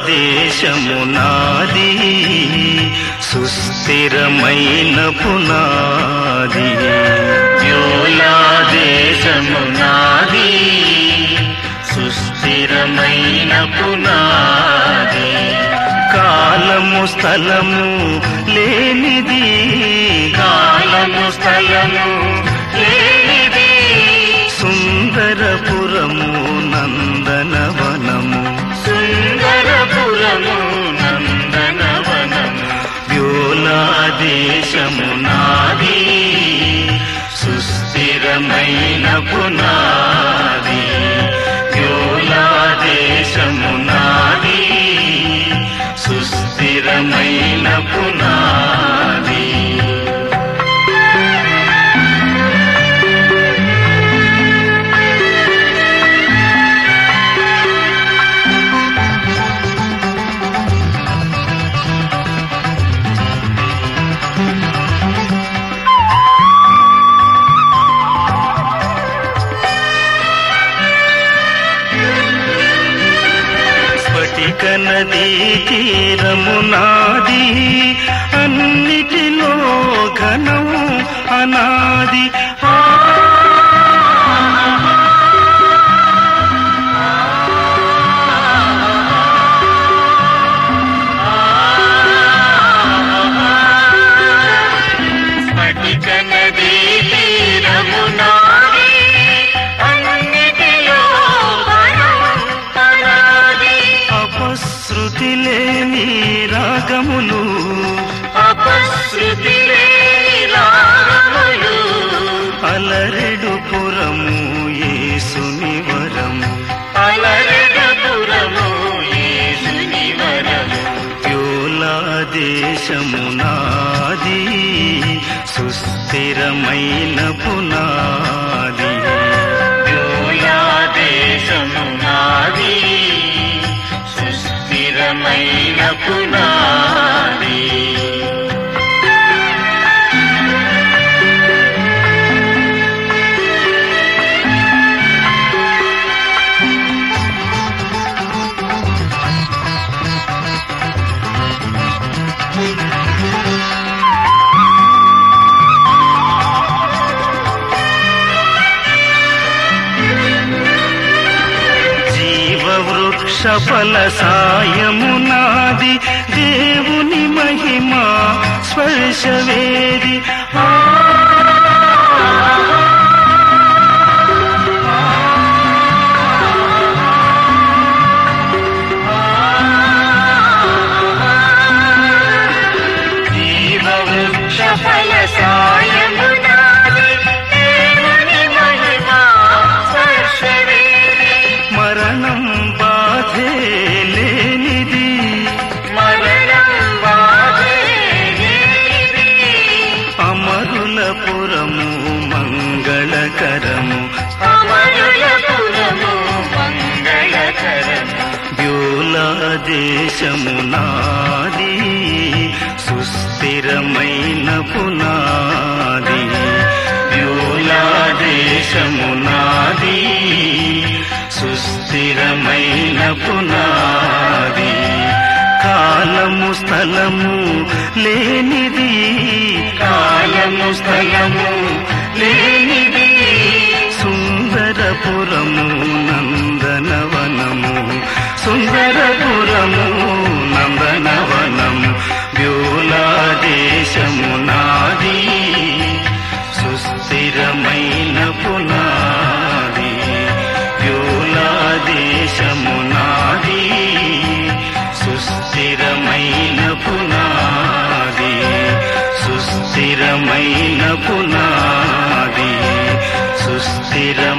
దేశము నాది సుస్థిరమైన పునాది వ్యోలా దేశము నాది సుస్థిరమైన పునాది కాలము స్థలము లేనిది కాలము స్థలము లేనిది సుందరపురము నందనవనము సుందరపురము నందనవనము వ్యోలా దేశము నాది సుస్థిరమైన పునాది వ్యోలా దేశము నాది సుస్థిరమైన పునాది స్ఫటిక నదీ తీరము నాది అన్నిటిలో ఘనము అనాది ఆ స్ఫటిక నదీ తీరము నాది అన్నిటిలో అపశృతి లేని రాగములు అపశృతి లేని రాగములు అలరెడు పురము యేసుని వరము అలరెడు పురము యేసుని వరము యోలా దేశము నాది సుస్థిరమైన పునాది యోలా దేశము నాది సుస్థిరమైన పునాది జీవవృక్ష ఫల సాయము నాది దేవుని మహిమా స్పర్శవేది ఆ జీవవృక్ష ఫల సాయము నాది దేవుని మహిమా స్పర్శవేది మరణం బాధే లేనిది మరణం బాధే లేనిది అమరుల పురము మంగళకరము అమరుల పురము మంగళకరము వ్యోలా దేశము నాది సుస్థిరమైన పునాది వ్యోలా దేశము నాది సుస్థిరమైన పునాది కాలము స్థలము లేనిది కాలము స్థలము లేనిది సుందరపురము నందనవనము సుందరపురము నందనవనము వ్యోలా దేశము నాది సుస్థిరమైన పునాది వ్యోలా దేశము నాది సుస్థిరమైన పునాది సుస్థిరమైన పునాది సుస్థిర